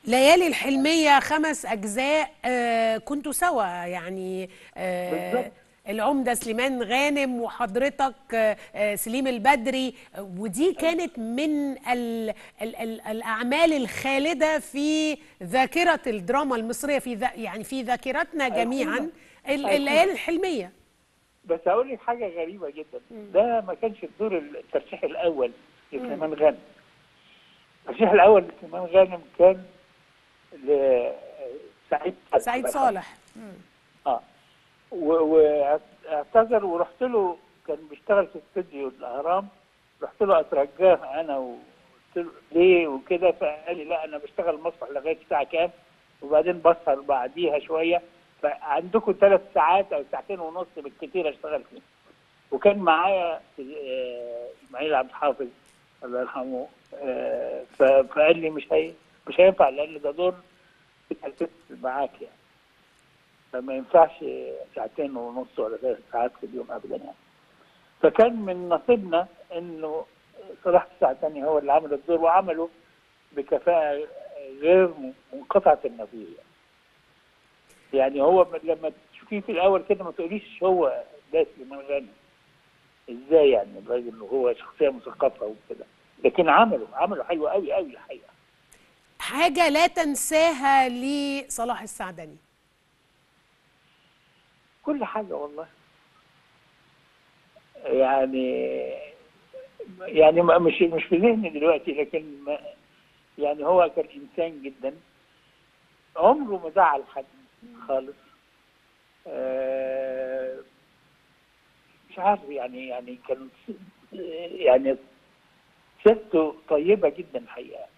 ليالي الحلمية خمس أجزاء آه كنتوا سوا يعني آه بالظبط. العمدة سليمان غانم وحضرتك آه آه، سليم البدري آه، ودي كانت من ال ال ال الأعمال الخالدة في ذاكرة الدراما المصرية في ذا يعني في ذاكرتنا جميعا ال- أيقونة. الليالي الحلمية بس هقول لك حاجه غريبه جدا ده ما كانش الدور الترشيح الاول لسليمان غانم الترشيح الاول لسليمان غانم كان لسعيد سعيد صالح اه و- واعتذر ورحت له كان بيشتغل في استوديو الاهرام رحت له اترجاه انا وقلت له ليه وكده فقال لي لا انا بشتغل مسرح لغايه الساعه كام وبعدين بسهر بعديها شويه فعندكم ثلاث ساعات او ساعتين ونص بالكثير اشتغل فيه وكان معايا آه، اسماعيل عبد الحافظ الله يرحمه آه، ف- فقال لي مش هي مش هينفع لان ده دور بتحسس معاك يعني فما ينفعش ساعتين ونص ولا ثلاث ساعات في اليوم ابدا يعني فكان من نصيبنا انه صلاح السعداني هو اللي عمل الدور وعمله بكفاءه غير منقطعه النظير يعني. يعني هو لما تشوفيه في الاول كده ما تقوليش هو ده سليمان غانم ازاي يعني الراجل هو شخصيه مثقفه وكده لكن عمله عمله حلو قوي قوي الحقيقه حاجة لا تنساها لصلاح السعدني كل حاجة والله يعني يعني ما- مش مش في ذهني دلوقتي لكن ما يعني هو كان إنسان جدا عمره ما زعل حد خالص آه، مش عارف يعني يعني كان يعني سيرته طيبة جدا الحقيقة